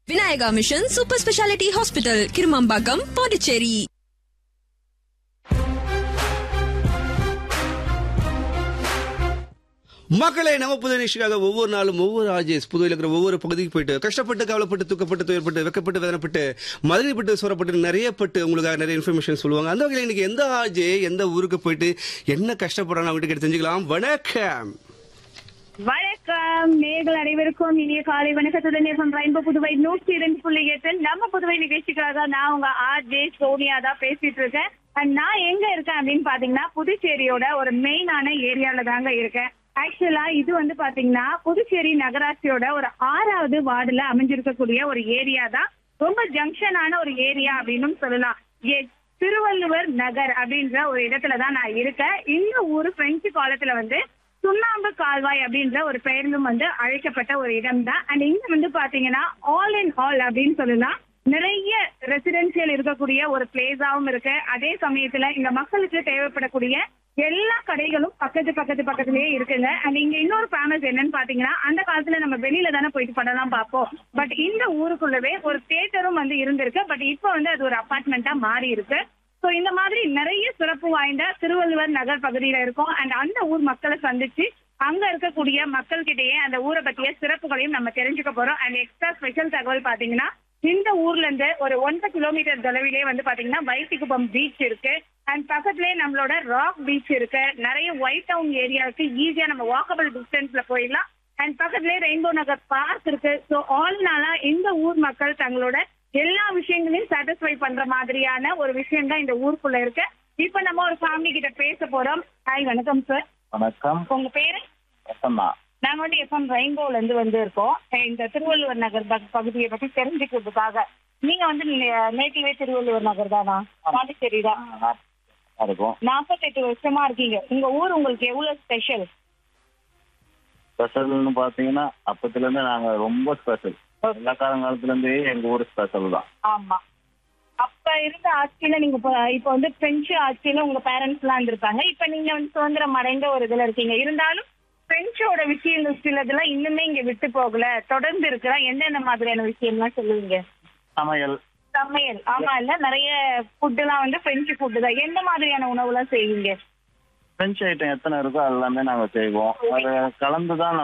Vinayaka mission super speciality hospital Kirumampakkam Pondicherry மக்களே நம்ம புது நிகழ்ச்சிக்காக ஒவ்வொரு நாளும் ஒவ்வொரு ஆர்ஜேஸ் புதுவையில் இருக்கிற ஒவ்வொரு பகுதிக்கு போயிட்டு கஷ்டப்பட்டு கவலைப்பட்டு துக்கப்பட்டு துயர்பட்டு வெக்கப்பட்டு வேதனைப்பட்டு மதுரைப்பட்டு சோரப்பட்டு நிறைய பட்டு உங்களுக்காக நிறைய இன்ஃபர்மேஷன் சொல்லுவாங்க அந்த வகையில் இன்னைக்கு எந்த ஆர்ஜே எந்த ஊருக்கு போயிட்டு என்ன கஷ்டப்படுறாங்க அவங்க கிட்ட தெரிஞ்சுக்கலாம் வணக்கம் வணக்கம் நேர்கள் அனைவருக்கும் இனிய காலை வணக்கத்துடன் எஃப்எம் ரெயின்போ புதுவை நூற்றி இரண்டு புள்ளி எட்டு நம்ம புதுவை நிகழ்ச்சிக்காக நான் உங்க ஆர் ஜே சோனியா தான் பேசிட்டு இருக்கேன் அண்ட் நான் எங்க இருக்கேன் அப்படின்னு பாத்தீங்கன்னா புதுச்சேரியோட ஒரு மெயினான ஏரியால தாங்க இருக்கேன் ஆக்சுவலா இது வந்து பாத்தீங்கன்னா புதுச்சேரி நகராட்சியோட ஒரு ஆறாவது வார்டுல அமைஞ்சிருக்கக்கூடிய ஒரு ஏரியா தான் ரொம்ப ஜங்ஷனான ஒரு ஏரியா அப்படின்னு சொல்லலாம் ஏ- திருவள்ளுவர் நகர் அப்படின்ற ஒரு இடத்துல தான் நான் இருக்கேன் இந்த ஊரு பிரெஞ்சு காலத்துல வந்து சுண்ணாம்பு கால்வாய் அப்படின்ற ஒரு பெயரிலும் வந்து அழைக்கப்பட்ட ஒரு இடம் தான் அண்ட் இங்க வந்து பாத்தீங்கன்னா ஆல் இன் ஆல் அப்படின்னு சொல்லலாம் நிறைய ரெசிடென்சியல் இருக்கக்கூடிய ஒரு பிளேஸாவும் இருக்கு அதே சமயத்துல இங்க மக்களுக்கு தேவைப்படக்கூடிய எல்லா கடைகளும் பக்கத்து பக்கத்து பக்கத்துலயே இருக்குங்க அண்ட் இங்க இன்னொரு ஃபேமஸ் என்னன்னு பாத்தீங்கன்னா அந்த காலத்துல நம்ம வெளியில தானே போயிட்டு படம்லாம் பார்ப்போம் பட் இந்த ஊருக்குள்ளவே ஒரு தியேட்டரும் வந்து இருந்திருக்கு பட் இப்போ வந்து அது ஒரு அபார்ட்மெண்டா மாறி இருக்கு சோ இந்த மாதிரி நிறைய சிறப்பு வாய்ந்த திருவள்ளுவர் நகர் பகுதியில இருக்கும் அண்ட் அந்த ஊர் மக்களை சந்திச்சு அங்க இருக்கக்கூடிய மக்கள் கிட்டயே அந்த ஊரை பத்திய சிறப்புகளையும் நம்ம தெரிஞ்சுக்க போறோம் அண்ட் எக்ஸ்ட்ரா ஸ்பெஷல் தகவல் பாத்தீங்கன்னா இந்த ஊர்ல இருந்து ஒரு ஒன்றரை கிலோமீட்டர் தொலைவிலே வந்து பாத்தீங்கன்னா வைத்திக்குப்பம் பீச் இருக்கு அண்ட் பக்கத்துலயே நம்மளோட ராக் பீச் இருக்கு நிறைய ஒயிட் டவுன் ஏரியாவுக்கு ஈஸியா நம்ம வாக்கபிள் டிஸ்டன்ஸ்ல போயிடலாம் அண்ட் பக்கத்துலயே ரெயின்போ நகர் பார்க் இருக்கு ஸோ ஆல் நாளா இந்த ஊர் மக்கள் தங்களோட எல்லா விஷயங்களையும் சாட்டிஸ்ஃபை பண்ற மாதிரியான ஒரு விஷயம் தான் இந்த ஊருக்குள்ள இருக்கு இப்ப நம்ம ஒரு ஃபேமிலி கிட்ட பேச போறோம் ஹாய் வணக்கம் சார் வணக்கம் உங்க பேரு வசந்தா நாங்க வந்து எஃப்எம் ரெயின்போல இருந்து வந்து இருக்கோம் இந்த திருவள்ளுவர் நகர் ப- பகுதியை பத்தி தெரிஞ்சுக்கிறதுக்காக நீங்க வந்து நேட்டிவே திருவள்ளுவர் நகர் தானா பாண்டிச்சேரி தான் இருக்கும் நாற்பத்தெட்டு வருஷமா இருக்கீங்க உங்க ஊர் உங்களுக்கு எவ்வளவு ஸ்பெஷல் ஸ்பெஷல்னு பாத்தீங்கன்னா அப்பத்துல இருந்து நாங்க ரொம்ப ஸ்பெஷல் எல்லா காலங்காலத்துல இருந்தே எங்க ஊர் ஸ்பெஷல் தான் ஆமா அப்ப இருந்த ஆட்சியில நீங்க இப்ப இப்ப வந்து பிரெஞ்சு ஆட்சியில உங்க பேரண்ட்ஸ் எல்லாம் இருந்திருப்பாங்க இப்ப நீங்க வந்து சுதந்திரம் அடைந்த ஒரு இதுல இருக்கீங்க இருந்தாலும் பிரெஞ்சோட விஷயங்கள் சிலதெல்லாம் இன்னுமே இங்க விட்டு போகல தொடர்ந்து இருக்கிற எந்தெந்த மாதிரியான விஷயம்லாம் சொல்லுவீங்க சமையல் சமையல் ஆமா இல்ல நிறைய ஃபுட் எல்லாம் வந்து பிரெஞ்சு ஃபுட் தான் எந்த மாதிரியான உணவு எல்லாம் செய்வீங்க பிரெஞ்சு ஐட்டம் எத்தனை இருக்கோ எல்லாமே நாங்க செய்வோம் அது கலந்து தான்